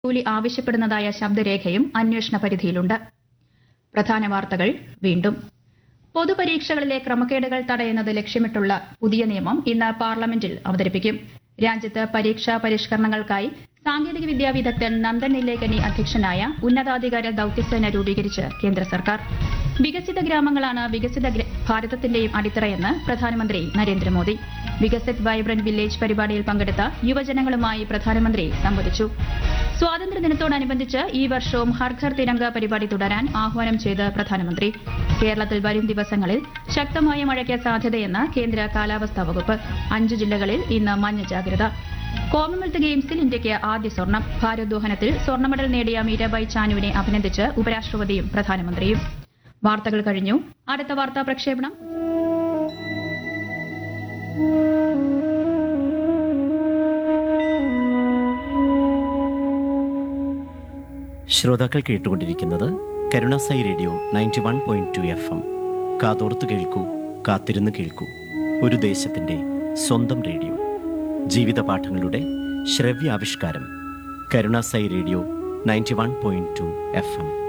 കൂലി ആവശ്യപ്പെടുന്നതായ ശബ്ദരേഖയും അന്വേഷണ പരിധിയിലുണ്ട് പ്രധാന വാർത്തകൾ വീണ്ടും പൊതുപരീക്ഷകളിലെ ക്രമക്കേടുകൾ തടയുന്നത് ലക്ഷ്യമിട്ടുള്ള പുതിയ നിയമം ഇന്ന് പാർലമെന്റിൽ അവതരിപ്പിക്കും രാജ്യത്ത് പരീക്ഷാ പരിഷ്കരണങ്ങൾക്കായി സാങ്കേതിക വിദ്യാ വിദഗ്ധൻ നന്ദൻ നിലേകനി അധ്യക്ഷനായ ഉന്നതാധികാര ദൌത്യസേന രൂപീകരിച്ച് കേന്ദ്ര സർക്കാർ വികസിത ഗ്രാമങ്ങളാണ് വികസിത ഗ്ര- ഭാരതത്തിന്റെയും അടിത്തറയെന്ന് പ്രധാനമന്ത്രി നരേന്ദ്രമോദി വികസിത് വൈബ്രന്റ് വില്ലേജ് പരിപാടിയിൽ പങ്കെടുത്ത യുവജനങ്ങളുമായി പ്രധാനമന്ത്രി സംവദിച്ചു സ്വാതന്ത്ര്യദിനത്തോടനുബന്ധിച്ച് ഈ വർഷവും ഹർ ഘർ തിരങ്ക പരിപാടി തുടരാൻ ആഹ്വാനം ചെയ്ത് പ്രധാനമന്ത്രി കേരളത്തിൽ വരും ദിവസങ്ങളിൽ ശക്തമായ മഴയ്ക്ക് സാധ്യതയെന്ന് കേന്ദ്ര കാലാവസ്ഥാ വകുപ്പ് അഞ്ച് ജില്ലകളിൽ ഇന്ന് മഞ്ഞ ജാഗ്രത കോമൺവെൽത്ത് ഗെയിംസിൽ ഇന്ത്യയ്ക്ക് ആദ്യ സ്വർണം ഭാരോദ്വഹനത്തിൽ സ്വർണ്ണ മെഡൽ നേടിയ മീരാബായി ചാനുവിനെ അഭിനന്ദിച്ച് ഉപരാഷ്ട്രപതിയും പ്രധാനമന്ത്രിയും വാർത്തകൾ കഴിഞ്ഞു അടുത്ത വാർത്താ പ്രക്ഷേപണം ശ്രോതാക്കൾ കേട്ടുകൊണ്ടിരിക്കുന്നത് Karunasai radio ninety one point two F M കാതോർത്ത് കേൾക്കൂ കാത്തിരുന്ന് കേൾക്കൂ ഒരു ദേശത്തിൻ്റെ സ്വന്തം റേഡിയോ ജീവിത പാഠങ്ങളുടെ ശ്രവ്യാവിഷ്കാരം Karunasai radio ninety one point two F M